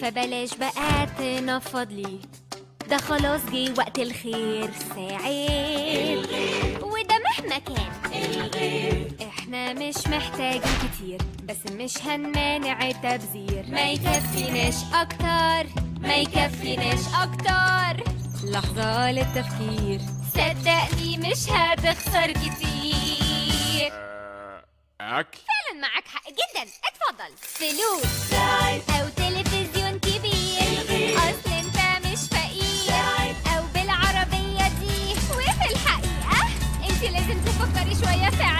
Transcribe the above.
فبلاش بقى تنفض لي ده خلاص جه وقت الخير ساعد وده مهما كان احنا مش محتاجين كتير بس مش هنمانع التبذير ما يكفيناش اكتر ما يكفيناش اكتر لحظة للتفكير صدقني مش هتخسر كتير أكل فعلا معاك حق جدا اتفضل فلوس او تلفزيون كبير اصل انت مش فقير او بالعربية دي وفي الحقيقة انت لازم تفكري شوية في